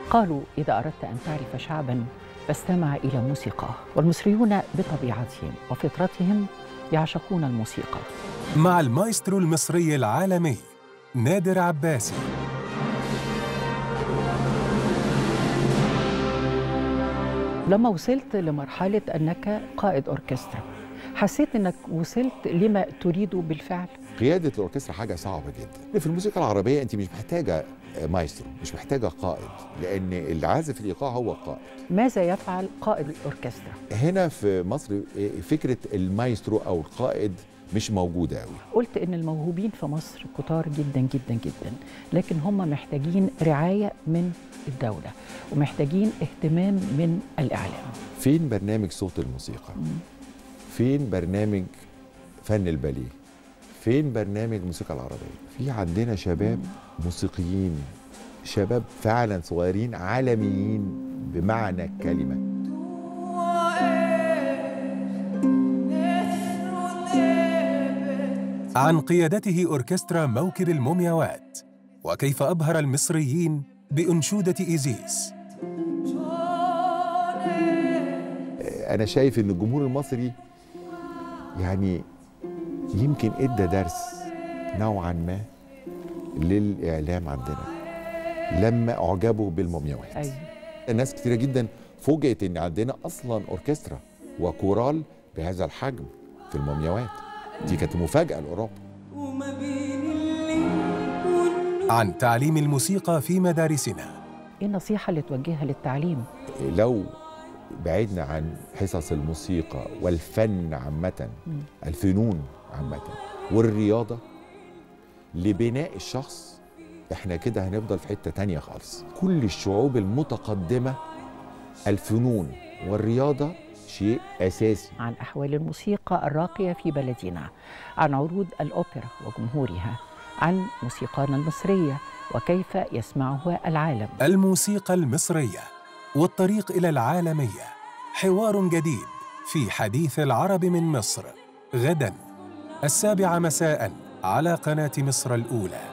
قالوا إذا أردت أن تعرف شعبا فاستمع إلى موسيقاه والمصريون بطبيعتهم وفطرتهم يعشقون الموسيقى مع المايسترو المصري العالمي نادر عباسي لما وصلت لمرحلة أنك قائد أوركسترا حسيت أنك وصلت لما تريده بالفعل قيادة الأوركسترا حاجة صعبة جدا في الموسيقى العربية أنت مش محتاجة مايسترو مش محتاجة قائد لأن العازف الإيقاع هو القائد ماذا يفعل قائد الأوركسترا؟ هنا في مصر فكرة المايسترو أو القائد مش موجودة قوي قلت إن الموهوبين في مصر كتار جدا جدا جدا لكن هم محتاجين رعاية من الدولة ومحتاجين اهتمام من الإعلام فين برنامج صوت الموسيقى؟ فين برنامج فن الباليه؟ فين برنامج الموسيقى العربية؟ في عندنا شباب موسيقيين شباب فعلا صغيرين عالميين بمعنى الكلمة عن قيادته أوركسترا موكب المومياوات وكيف أبهر المصريين بأنشودة إيزيس أنا شايف إن الجمهور المصري يعني يمكن ادى درس نوعا ما للاعلام عندنا لما اعجبوا بالمومياوات أيوة. الناس كتيره جدا فوجئت ان عندنا اصلا اوركسترا وكورال بهذا الحجم في المومياوات دي كانت مفاجاه لاوروبا عن تعليم الموسيقى في مدارسنا إيه النصيحة اللي توجهها للتعليم؟ لو بعدنا عن حصص الموسيقى والفن عامة الفنون عامة والرياضة لبناء الشخص احنا كده هنفضل في حتة تانية خالص كل الشعوب المتقدمة الفنون والرياضة شيء أساسي عن أحوال الموسيقى الراقية في بلدنا عن عروض الأوبرا وجمهورها عن موسيقانا المصرية وكيف يسمعها العالم الموسيقى المصرية والطريق إلى العالمية حوار جديد في حديث العرب من مصر غدا السابعة مساء على قناة مصر الأولى